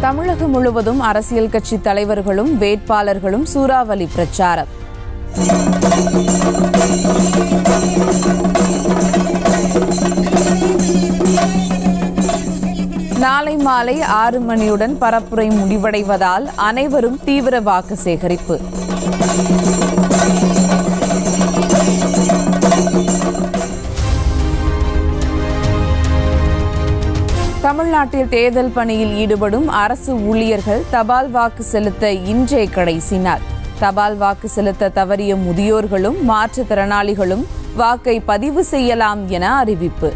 தமிழகம் முழுவதும் அரசியல் கட்சி தலைவர்களும் வேட்பாளர்களும் சூறாவளி பிரச்சாரம் நாளை மாலை ஆறு மணியுடன் பரப்புரை முடிவடைவதால் அனைவரும் தீவிர வாக்கு சேகரிப்பு தமிழ்நாட்டில் தேர்தல் பணியில் ஈடுபடும் அரசு ஊழியர்கள் தபால் வாக்கு செலுத்த இன்றே கடைசி நாள் தபால் வாக்கு செலுத்த தவறிய முதியோர்களும் மாற்றுத்திறனாளிகளும் வாக்கை பதிவு செய்யலாம் என அறிவிப்பு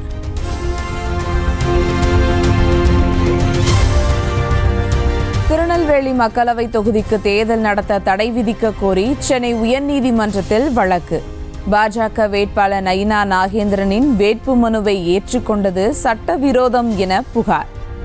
திருநெல்வேலி மக்களவை தொகுதிக்கு தேர்தல் நடத்த தடை விதிக்க கோரி சென்னை உயர்நீதிமன்றத்தில் வழக்கு பாஜக வேட்பாளர் நயினா நாகேந்திரனின் வேட்பு மனுவை ஏற்றுக்கொண்டது சட்டவிரோதம் என புகார்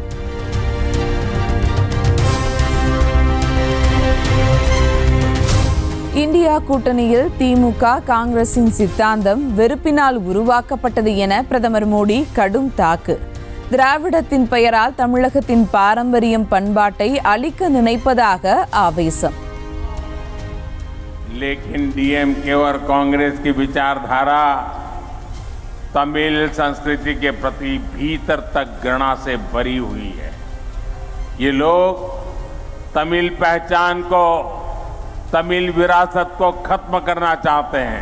இந்தியா கூட்டணியில் திமுக காங்கிரசின் சித்தாந்தம் வெறுப்பினால் உருவாக்கப்பட்டது என பிரதமர் மோடி கடும் தாக்கு திராவிடத்தின் பெயரால் தமிழகத்தின் பாரம்பரியம் பண்பாட்டை அழிக்க நினைப்பதாக ஆவேசம் लेकिन डीएमके और कांग्रेस की विचारधारा तमिल संस्कृति के प्रति भीतर तक घृणा से भरी हुई है ये लोग तमिल पहचान को तमिल विरासत को खत्म करना चाहते हैं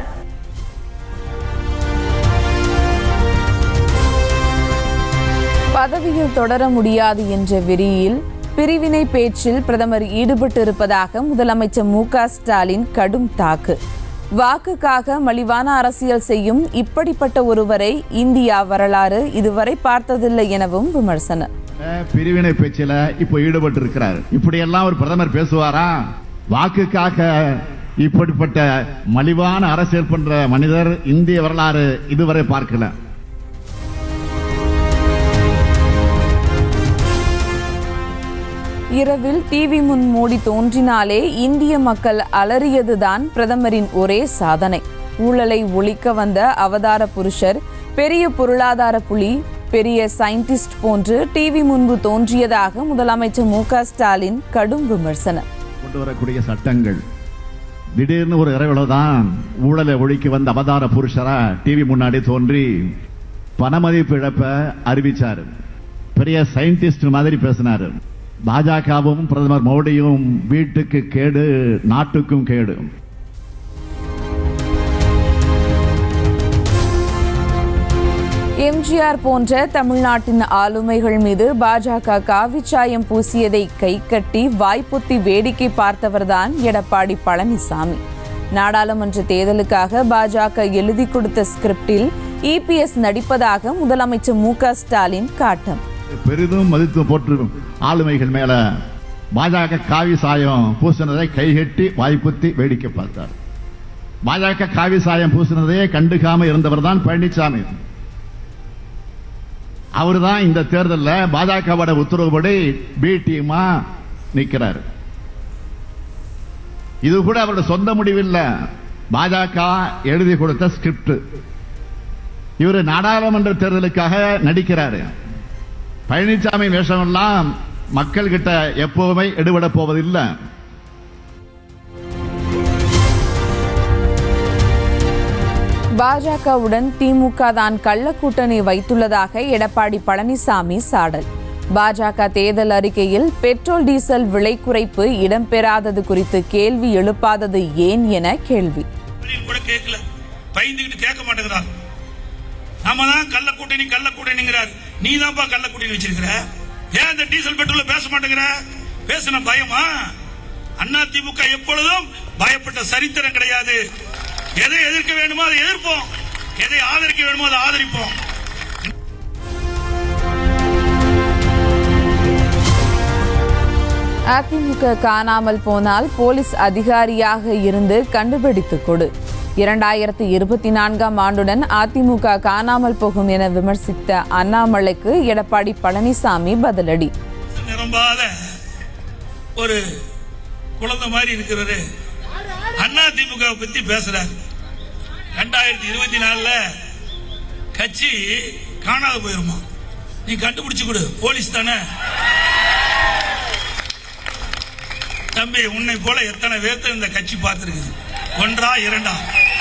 பதவியில் தொடர முடியாது என்ற வெறியில் பிரிவினை பேச்சில் பிரதமர் ஈடுபட்டிருப்பதாக முதலமைச்சர் மு க ஸ்டாலின் கடும் தாக்கு வாக்குக்காக மலிவான அரசியல் செய்யும் இப்படிப்பட்ட ஒருவரை இந்தியா வரலாறு இதுவரை பார்த்ததில்லை எனவும் விமர்சனம் பிரிவினை பேச்சில இப்போ ஈடுபட்டு இருக்கிறார் இப்படி எல்லாம் ஒரு பிரதமர் பேசுவாரா வாக்குக்காக இப்படிப்பட்ட மலிவான அரசியல் பண்ற மனிதர் இந்திய வரலாறு இதுவரை பார்க்கல இரவில் டிவி முன் மூடி தோன்றினாலே இந்திய மக்கள் அலறியதுதான் பிரதமரின் ஒரே சாதனை ஊழலை ஒழிக்க வந்த அவதார புருஷர் பெரிய பொருளாதார புலி பெரிய சயின்டிஸ்ட் போன்று டிவி முன்பு தோன்றியதாக முதலமைச்சர் மு க ஸ்டாலின் கடும் விமர்சனம் கொண்டு வரக்கூடிய சட்டங்கள் திடீர்னு ஒரு இரவுல தான் ஊழலை ஒழிக்க வந்த அவதார புருஷரா டிவி முன்னாடி தோன்றி பணமதிப்பு இழப்ப அறிவிச்சாரு பெரிய சயின்டிஸ்ட் மாதிரி பேசினாரு பாஜகவும் பிரதமர் மோடியும் வீட்டுக்கு கேடு நாட்டுக்கும் கேடு எம்ஜிஆர் போன்ற தமிழ்நாட்டின் ஆளுமைகள் மீது பாஜக காவிச்சாயம் பூசியதை கைகட்டி வாய்ப்புத்தி வேடிக்கை பார்த்தவர்தான் எடப்பாடி பழனிசாமி நாடாளுமன்ற தேர்தலுக்காக பாஜக எழுதி கொடுத்த ஸ்கிரிப்டில் இபிஎஸ் நடிப்பதாக முதலமைச்சர் மு க ஸ்டாலின் காட்டம் பெரிதும் மதித்து போற்று ஆளுமைகள் மேல பாஜக காவி சாயம் பூசினதை கைகட்டி வாய்ப்புத்தி வேடிக்கை பார்த்தார் பாஜக காவி சாயம் பூசினதையே கண்டுக்காம இருந்தவர் தான் பழனிசாமி அவர் தான் இந்த தேர்தலில் பாஜகவோட உத்தரவுப்படி பி டீமா நிற்கிறார் இது கூட அவரோட சொந்த முடிவில்ல பாஜக எழுதி கொடுத்த ஸ்கிரிப்ட் இவர் நாடாளுமன்ற தேர்தலுக்காக நடிக்கிறாரு பழனிசாமி வேஷமெல்லாம் மக்கள் கிட்ட எப்பவுமே எடுபட போவதில்லை பாஜகவுடன் திமுக தான் கள்ள கூட்டணி வைத்துள்ளதாக எடப்பாடி பழனிசாமி சாடல் பாஜக தேர்தல் அறிக்கையில் பெட்ரோல் டீசல் விலை குறைப்பு இடம்பெறாதது குறித்து கேள்வி எழுப்பாதது ஏன் என கேள்வி அப்படின்னு கூட கேட்கல பயந்துகிட்டு கேட்க மாட்டேங்கிறார் நாம தான் கள்ள கூட்டணி கள்ள கூட்டணிங்கிறார் நீ தான்ப்பா கள்ள கூட்டணி வச்சிருக்கிற ஏன் இந்த டீசல் பெட்ரோல் பேச மாட்டேங்கிற பேசின பயமா அண்ணா திமுக எப்பொழுதும் பயப்பட்ட சரித்திரம் கிடையாது எதை எதிர்க்க வேண்டுமோ அதை எதிர்ப்போம் எதை ஆதரிக்க வேண்டுமோ அதை ஆதரிப்போம் அதிமுக காணாமல் போனால் போலீஸ் அதிகாரியாக இருந்து கண்டுபிடித்து கொடு இரண்டாயிரத்தி இருபத்தி நான்காம் ஆண்டுடன் அதிமுக காணாமல் போகும் என விமர்சித்த அண்ணாமலைக்கு எடப்பாடி பழனிசாமி பதிலடி நிரம்பாத ஒரு குழந்தை மாதிரி இருக்கிறவரு அண்ணா திமுக பத்தி பேசுறார் ரெண்டாயிரத்தி இருபத்தி நாலுல கட்சி காணாத போயிருமா நீ கண்டுபிடிச்சு கொடு போலீஸ் தானே தம்பி உன்னை போல எத்தனை பேர்த்த இந்த கட்சி பார்த்திருக்குது ஒன்றா இரண்டா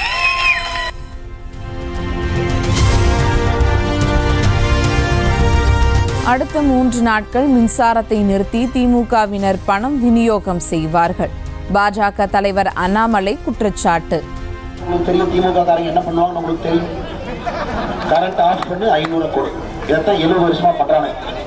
அடுத்த மூன்று நாட்கள் மின்சாரத்தை நிறுத்தி திமுகவினர் பணம் விநியோகம் செய்வார்கள் பாஜக தலைவர் அண்ணாமலை குற்றச்சாட்டு உங்களுக்கு தெரியும் திமுக காரங்க என்ன பண்ணுவாங்கன்னு உங்களுக்கு தெரியும் கரண்ட் ஆஃப் பண்ணி ஐநூறு கொடு இதைத்தான் எழுபது வருஷமா பண்றாங்க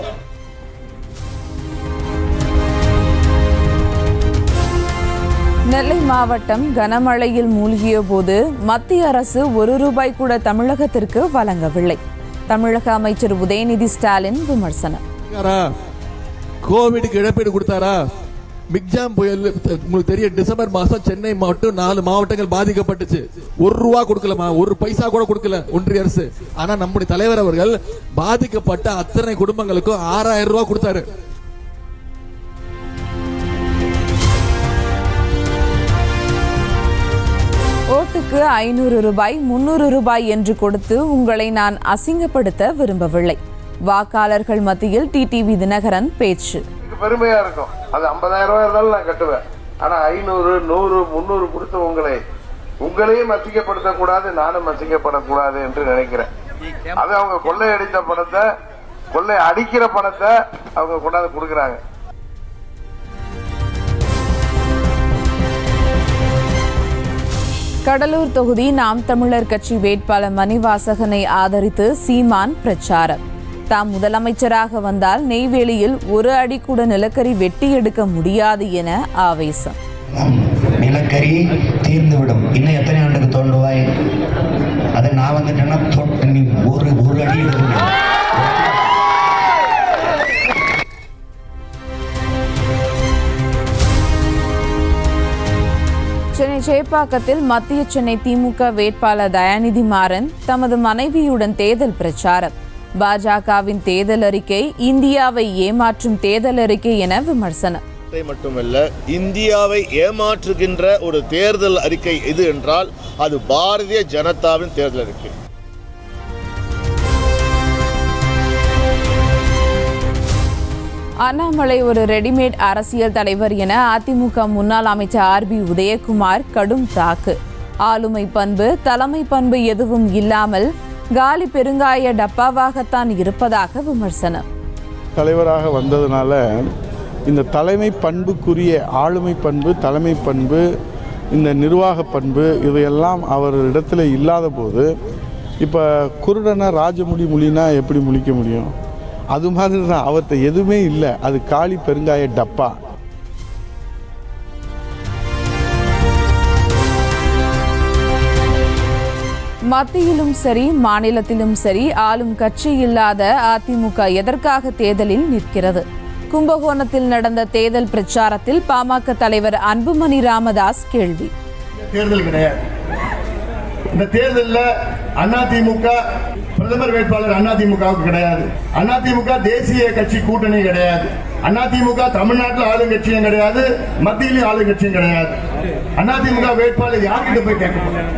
நெல்லை மாவட்டம் கனமழையில் மூழ்கிய போது மத்திய அரசு ஒரு ரூபாய் கூட தமிழகத்திற்கு வழங்கவில்லை தமிழக அமைச்சர் உதயநிதி ஸ்டாலின் விமர்சனம் கொடுத்தாரா? கோவிடுக்கு இழப்பீடு கொடுத்தாரா மிக்ஜாம் புயல் உங்களுக்கு தெரியும் டிசம்பர் மாசம் சென்னை மட்டும் நாலு மாவட்டங்கள் பாதிக்கப்பட்டுச்சு ஒரு ரூபா கொடுக்கலமா ஒரு பைசா கூட கொடுக்கல ஒன்றிய அரசு ஆனா நம்முடைய தலைவர் அவர்கள் பாதிக்கப்பட்ட அத்தனை குடும்பங்களுக்கும் ஆறாயிரம் ரூபாய் கொடுத்தாரு ஓட்டுக்கு ஐநூறு ரூபாய் முன்னூறு ரூபாய் என்று கொடுத்து உங்களை நான் அசிங்கப்படுத்த விரும்பவில்லை வாக்காளர்கள் மத்தியில் டிடிவி தினகரன் பேச்சு எனக்கு பெருமையா இருக்கும் அது 50000 ரூபாய் இருந்தாலும் நான் கட்டுவேன் ஆனா ஐநூறு நூறு முந்நூறு கொடுத்த உங்களை உங்களையும் அசிங்கப்படுத்தக்கூடாது நானும் அசிங்கப்படக்கூடாது என்று நினைக்கிறேன் அது அவங்க கொள்ளையடித்த பணத்தை கொள்ளை அடிக்கிற பணத்தை அவங்க கொண்டாந்து கொடுக்கறாங்க கடலூர் தொகுதி நாம் தமிழர் கட்சி வேட்பாளர் மணிவாசகனை ஆதரித்து சீமான் பிரச்சாரம் தாம் முதலமைச்சராக வந்தால் நெய்வேலியில் ஒரு அடி கூட நிலக்கரி வெட்டி எடுக்க முடியாது என ஆவேசம் நிலக்கரி தீர்ந்துவிடும் இன்னும் எத்தனை ஆண்டுக்கு தோண்டுவாய் அதை நான் வந்துட்டேன்னா தொட்டு நீ ஒரு ஒரு அடி எடுக்க முடியாது. சென்னை சேப்பாக்கத்தில் மத்திய சென்னை திமுக வேட்பாளர் தயாநிதி மாறன் தமது மனைவியுடன் தேர்தல் பிரச்சாரம் பாஜகவின் தேர்தல் அறிக்கை இந்தியாவை ஏமாற்றும் தேர்தல் அறிக்கை என விமர்சனம் நாட்டை மட்டுமல்ல இந்தியாவை ஏமாற்றுகின்ற ஒரு தேர்தல் அறிக்கை எது என்றால் அது பாரதிய ஜனதாவின் தேர்தல் அறிக்கை அண்ணாமலை ஒரு ரெடிமேட் அரசியல் தலைவர் என அதிமுக முன்னாள் அமைச்சர் ஆர் பி உதயகுமார் கடும் தாக்கு ஆளுமை பண்பு தலைமை பண்பு எதுவும் இல்லாமல் காலி பெருங்காய டப்பாவாகத்தான் இருப்பதாக விமர்சனம் தலைவராக வந்ததுனால இந்த தலைமை பண்புக்குரிய ஆளுமை பண்பு தலைமை பண்பு இந்த நிர்வாக பண்பு இவையெல்லாம் அவர் இடத்துல இல்லாத போது இப்போ குருடனை ராஜமுடி மொழினா எப்படி முழிக்க முடியும் அது மாதிரி தான் அவர்கிட்ட எதுவுமே இல்லை அது காளி பெருங்காய டப்பா மத்தியிலும் சரி மாநிலத்திலும் சரி ஆளும் கட்சி இல்லாத அதிமுக எதற்காக தேர்தலில் நிற்கிறது கும்பகோணத்தில் நடந்த தேர்தல் பிரச்சாரத்தில் பாமக தலைவர் அன்புமணி ராமதாஸ் கேள்வி தேர்தல் கிடையாது இந்த தேர்தலில் அதிமுக பிரதமர் வேட்பாளர் அதிமுகவுக்கு கிடையாது அதிமுக தேசிய கட்சி கூட்டணி கிடையாது அதிமுக தமிழ்நாட்டில் ஆளும் கட்சியும் கிடையாது மத்தியிலும் ஆளும் கட்சியும் கிடையாது அதிமுக வேட்பாளர் யார்கிட்ட போய் கேட்க போறாங்க?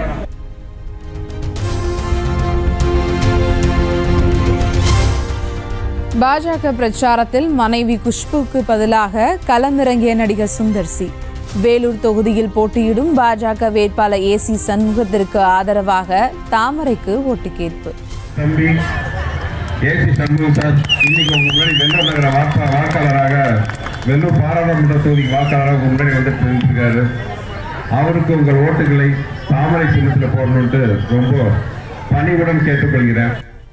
பாஜக பிரச்சாரத்தில் மனைவி குஷ்புக்கு பதிலாக களமிறங்கிய நடிகர் சுந்தர் சி வேலூர் தொகுதியில் போட்டியிடும் பாஜக வேட்பாளர் ஏசி சண்முகத்திற்கு ஆதரவாக தாமரைக்கு ஓட்டு கேட்பு தம்பி ஏசி சண்முகம் சார் இன்னைக்கு உங்க முன்னாடி வெள்ளூர் நகர வாக்கா வாக்காளராக வெள்ளூர் பாராளுமன்ற தொகுதி வாக்காளராக உங்க முன்னாடி வந்துட்டு இருக்காரு அவருக்கு உங்கள் ஓட்டுகளை தாமரை சின்னத்தில் போடணுன்ட்டு ரொம்ப பணிவுடன் கேட்டுக்கொள்கிறேன்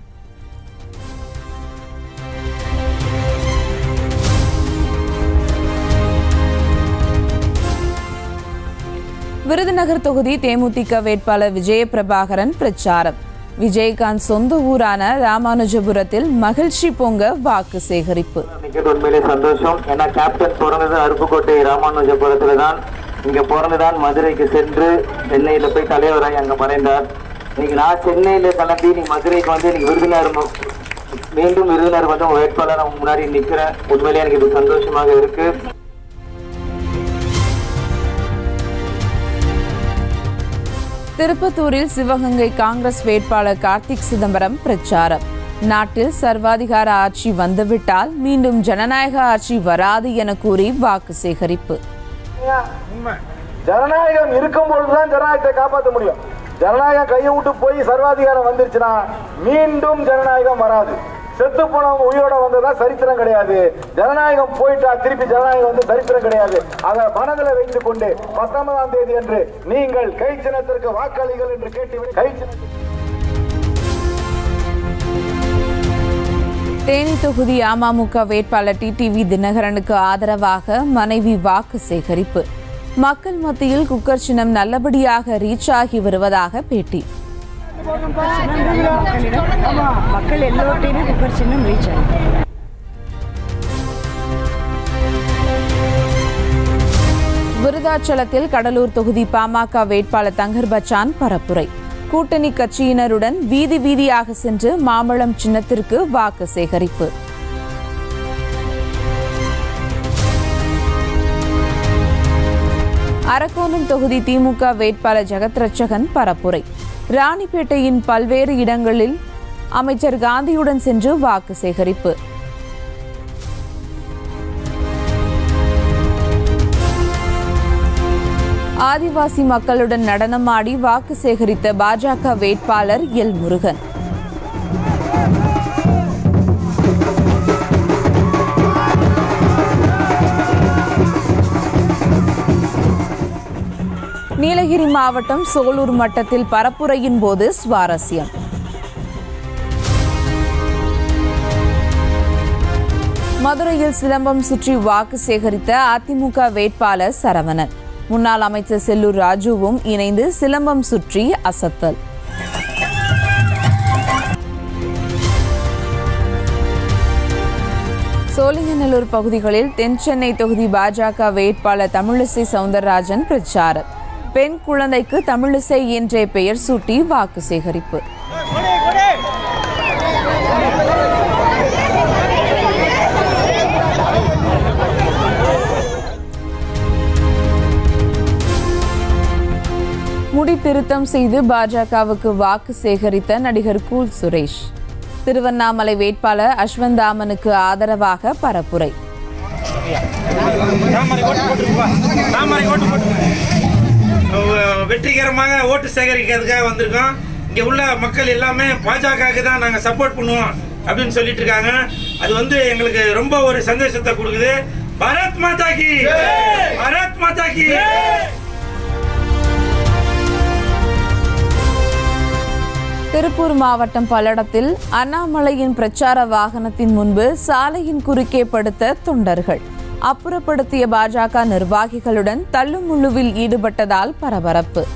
விருதுநகர் தொகுதி தேமுதிக வேட்பாளர் விஜயபிரபாகரன் பிரச்சாரம் விஜயகாந்த் சொந்த ஊரான ராமானுஜபுரத்தில் மகிழ்ச்சி பொங்க வாக்கு சேகரிப்பு டிக்கெட் உண்மையிலே சந்தோஷம் ஏன்னா கேப்டன் பிறந்தது அருப்புக்கோட்டை ராமானுஜபுரத்துல தான் இங்க பிறந்துதான் மதுரைக்கு சென்று சென்னையில போய் தலைவராகி அங்க மறைந்தார் இன்னைக்கு நான் சென்னையில கிளம்பி நீ மதுரைக்கு வந்து இன்னைக்கு விருதுநகர் மு- மீண்டும் விருதுநகர் வந்து உங்க வேட்பாளர் உங்க முன்னாடி நிக்கிறேன் உண்மையிலே எனக்கு இது சந்தோஷமாக இருக்கு திருப்பத்தூரில் சிவகங்கை காங்கிரஸ் வேட்பாளர் கார்த்திக் சிதம்பரம் பிரச்சாரம் நாட்டில் சர்வாதிகார ஆட்சி வந்துவிட்டால் மீண்டும் ஜனநாயக ஆட்சி வராது என கூறி வாக்கு சேகரிப்பு ஜனநாயகம் இருக்கும் பொழுதுதான் ஜனநாயகத்தை காப்பாற்ற முடியும் ஜனநாயகம் கையை விட்டு போய் சர்வாதிகாரம் வந்துருச்சுன்னா மீண்டும் ஜனநாயகம் வராது செத்து போனவங்க உயிரோட வந்ததா சரித்திரம் கிடையாது ஜனநாயகம் போயிட்டா திருப்பி ஜனநாயகம் வந்து சரித்திரம் கிடையாது அதை மனதில் வைத்துக் கொண்டு பத்தொன்பதாம் தேதி அன்று நீங்கள் கை சின்னத்திற்கு வாக்களிகள் என்று கேட்டு கை சின்னத்திற்கு தேனி தொகுதி அமமுக வேட்பாளர் டிடிவி தினகரனுக்கு ஆதரவாக மனைவி வாக்கு சேகரிப்பு மக்கள் மத்தியில் குக்கர் சின்னம் நல்லபடியாக ரீச் ஆகி வருவதாக பேட்டி ஆமா மக்கள் எல்லோர்ட்டையுமே குக்கர் சின்னம் ரீச் ஆகும் விருதாச்சலத்தில் கடலூர் தொகுதி பாமக வேட்பாளர் தங்கர் பச்சான் பரப்புரை கூட்டணி கட்சியினருடன் வீதி வீதியாக சென்று மாம்பழம் சின்னத்திற்கு வாக்கு சேகரிப்பு அரக்கோணம் தொகுதி திமுக வேட்பாளர் ஜெகத் ரட்சகன் பரப்புரை ராணிப்பேட்டையின் பல்வேறு இடங்களில் அமைச்சர் காந்தியுடன் சென்று வாக்கு சேகரிப்பு ஆதிவாசி மக்களுடன் நடனமாடி வாக்கு சேகரித்த பாஜக வேட்பாளர் எல் முருகன் நீலகிரி மாவட்டம் சோலூர் மட்டத்தில் பரப்புரையின் போது சுவாரஸ்யம் மதுரையில் சிலம்பம் சுற்றி வாக்கு சேகரித்த அதிமுக வேட்பாளர் சரவணன் முன்னாள் அமைச்சர் செல்லூர் ராஜுவும் இணைந்து சிலம்பம் சுற்றி அசத்தல் சோழிங்கநல்லூர் பகுதிகளில் தென் சென்னை தொகுதி பாஜக வேட்பாளர் தமிழிசை சவுந்தரராஜன் பிரச்சாரம் பெண் குழந்தைக்கு தமிழிசை என்றே பெயர் சூட்டி வாக்கு சேகரிப்பு முடி திருத்தம் செய்து பாஜகவுக்கு வாக்கு சேகரித்த நடிகர் கூல் சுரேஷ் திருவண்ணாமலை வேட்பாளர் அஸ்வந்தாமனுக்கு ஆதரவாக பரப்புரை வெற்றிகரமாக ஓட்டு சேகரிக்கிறதுக்காக வந்திருக்கோம் இங்க உள்ள மக்கள் எல்லாமே பாஜகவுக்கு தான் நாங்க சப்போர்ட் பண்ணுவோம் அப்படின்னு சொல்லிட்டு இருக்காங்க அது வந்து எங்களுக்கு ரொம்ப ஒரு சந்தோஷத்தை கொடுக்குது பாரத் மாதா கி பாரத் மாதா கி திருப்பூர் மாவட்டம் பல்லடத்தில் அண்ணாமலையின் பிரச்சார வாகனத்தின் முன்பு சாலையின் குறுக்கே படுத்த தொண்டர்கள் அப்புறப்படுத்திய பாஜக நிர்வாகிகளுடன் தள்ளுமுள்ளுவில் ஈடுபட்டதால் பரபரப்பு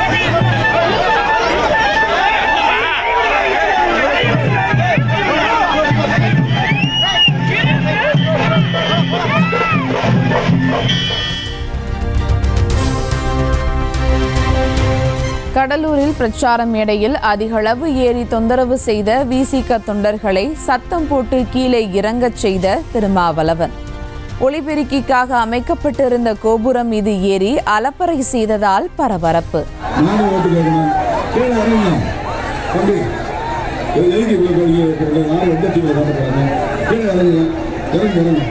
கடலூரில் பிரச்சார மேடையில் அதிகளவு ஏறி தொந்தரவு செய்த விசிக தொண்டர்களை சத்தம் போட்டு கீழே இறங்கச் செய்த திருமாவளவன் ஒளிபெருக்கிக்காக அமைக்கப்பட்டிருந்த கோபுரம் மீது ஏறி அலப்பறை செய்ததால் பரபரப்பு நானும் ஓட்டு கேட்கணும் கீழே இறங்குங்க தம்பி இது எதுக்கு இவ்வளோ கோரிக்கை வைக்கிறது யாரும் எந்த டீமில் ஓட்ட போகிறாங்க கீழே இறங்குங்க இறங்கி இறங்கு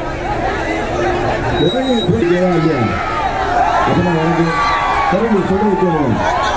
இறங்கி போய் கேட்கலாம் இல்லையா அப்புறம் இறங்கு இறங்கி சொல்றது கேளுங்க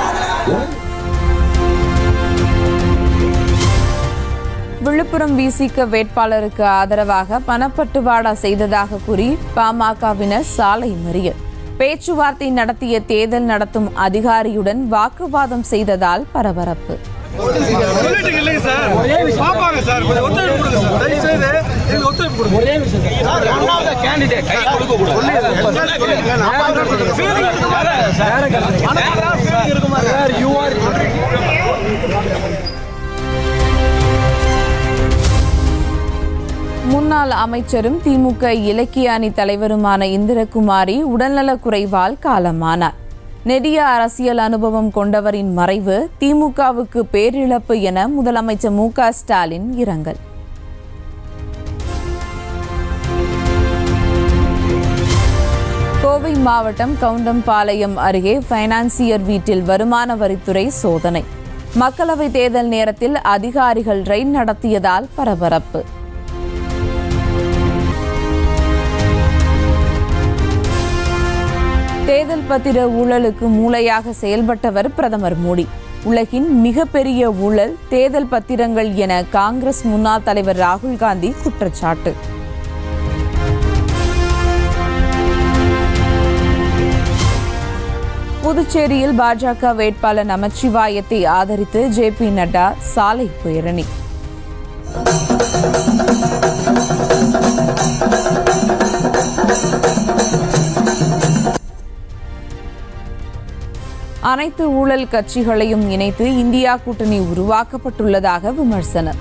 விழுப்புரம் விசிக வேட்பாளருக்கு ஆதரவாக பணப்பட்டுவாடா செய்ததாக கூறி பாமகவினர் சாலை மறியல் பேச்சுவார்த்தை நடத்திய தேர்தல் நடத்தும் அதிகாரியுடன் வாக்குவாதம் செய்ததால் பரபரப்பு சொல்லிட்டீங்க இல்லைங்க சார் பாப்பாங்க சார் கொஞ்சம் ஒத்துழைப்பு கொடுங்க சார் தயவு செய்து எங்களுக்கு ஒத்துழைப்பு கொடுங்க ஒரே விஷயம் சார் ரெண்டாவது கேண்டிடேட் கை கொடுக்க கூடாது யூ ஆர் முன்னாள் அமைச்சரும் திமுக இலக்கிய அணி தலைவருமான இந்திரகுமாரி உடல்நலக் குறைவால் காலமானார் நெடிய அரசியல் அனுபவம் கொண்டவரின் மறைவு திமுகவுக்கு பேரிழப்பு என முதலமைச்சர் மு க ஸ்டாலின் இரங்கல் கோவை மாவட்டம் கவுண்டம்பாளையம் அருகே பைனான்சியர் வீட்டில் வருமான வரித்துறை சோதனை மக்களவைத் தேர்தல் நேரத்தில் அதிகாரிகள் ரெய்ட் நடத்தியதால் பரபரப்பு தேர்தல் பத்திர ஊழலுக்கு மூளையாக செயல்பட்டவர் பிரதமர் மோடி உலகின் மிகப்பெரிய ஊழல் தேர்தல் பத்திரங்கள் என காங்கிரஸ் முன்னாள் தலைவர் ராகுல் காந்தி குற்றச்சாட்டு புதுச்சேரியில் பாஜக வேட்பாளர் நமச்சிவாயத்தை ஆதரித்து ஜே பி நட்டா சாலை பேரணி அனைத்து ஊழல் கட்சிகளையும் இணைத்து இந்தியா கூட்டணி உருவாக்கப்பட்டுள்ளதாக விமர்சனம்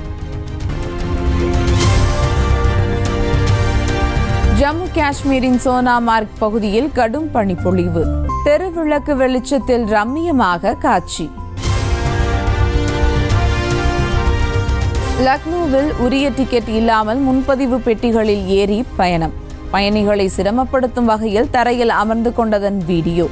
ஜம்மு காஷ்மீரின் சோனாமார்க் பகுதியில் கடும் பனிப்பொழிவு தெருவிளக்கு வெளிச்சத்தில் ரம்மியமாக காட்சி லக்னோவில் உரிய டிக்கெட் இல்லாமல் முன்பதிவு பெட்டிகளில் ஏறி பயணம் பயணிகளை சிரமப்படுத்தும் வகையில் தரையில் அமர்ந்து கொண்டதன் வீடியோ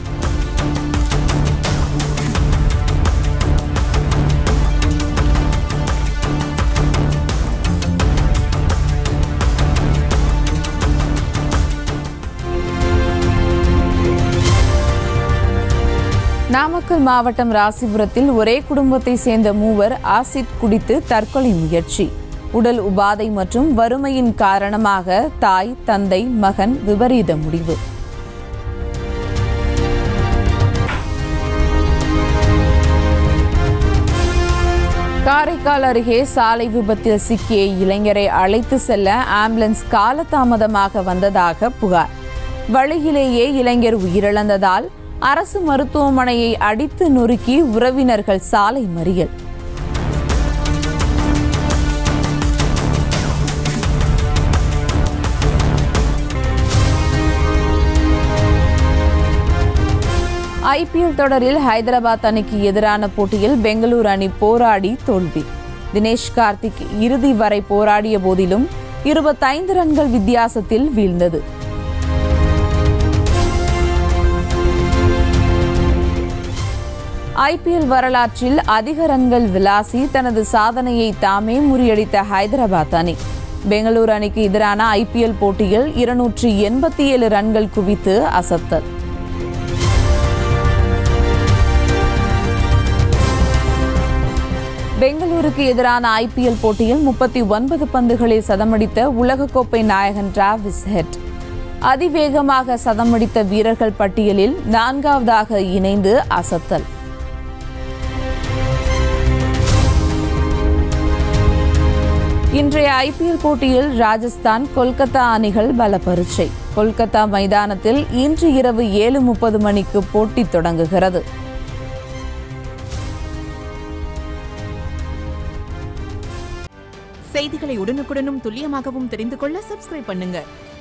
நாமக்கல் மாவட்டம் ராசிபுரத்தில் ஒரே குடும்பத்தை சேர்ந்த மூவர் ஆசிட் குடித்து தற்கொலை முயற்சி உடல் உபாதை மற்றும் வறுமையின் காரணமாக தாய் தந்தை மகன் விபரீத முடிவு காரைக்கால் அருகே சாலை விபத்தில் சிக்கிய இளைஞரை அழைத்து செல்ல ஆம்புலன்ஸ் காலதாமதமாக வந்ததாக புகார் வழியிலேயே இளைஞர் உயிரிழந்ததால் அரசு மருத்துவமனையை அடித்து நொறுக்கி உறவினர்கள் சாலை மறியல் ஐபிஎல் தொடரில் ஹைதராபாத் அணிக்கு எதிரான போட்டியில் பெங்களூரு அணி போராடி தோல்வி தினேஷ் கார்த்திக் இறுதி வரை போராடிய போதிலும் இருபத்தைந்து ரன்கள் வித்தியாசத்தில் வீழ்ந்தது ஐபிஎல் வரலாற்றில் அதிக ரன்கள் விளாசி தனது சாதனையை தாமே முறியடித்த ஹைதராபாத் அணி பெங்களூரு அணிக்கு எதிரான ஐபிஎல் போட்டியில் இருநூற்றி எண்பத்தி ஏழு ரன்கள் குவித்து அசத்தல் பெங்களூருக்கு எதிரான ஐபிஎல் போட்டியில் முப்பத்தி ஒன்பது பந்துகளில் சதமடித்த உலகக்கோப்பை நாயகன் டிராவிஸ் ஹெட் அதிவேகமாக சதமடித்த வீரர்கள் பட்டியலில் நான்காவதாக இணைந்து அசத்தல் இன்றைய ஐபிஎல் போட்டியில் ராஜஸ்தான் கொல்கத்தா அணிகள் பல பரீட்சை கொல்கத்தா மைதானத்தில் இன்று இரவு ஏழு முப்பது மணிக்கு போட்டி தொடங்குகிறது செய்திகளை உடனுக்குடனும் துல்லியமாகவும் தெரிந்து கொள்ள சப்ஸ்கிரைப் பண்ணுங்க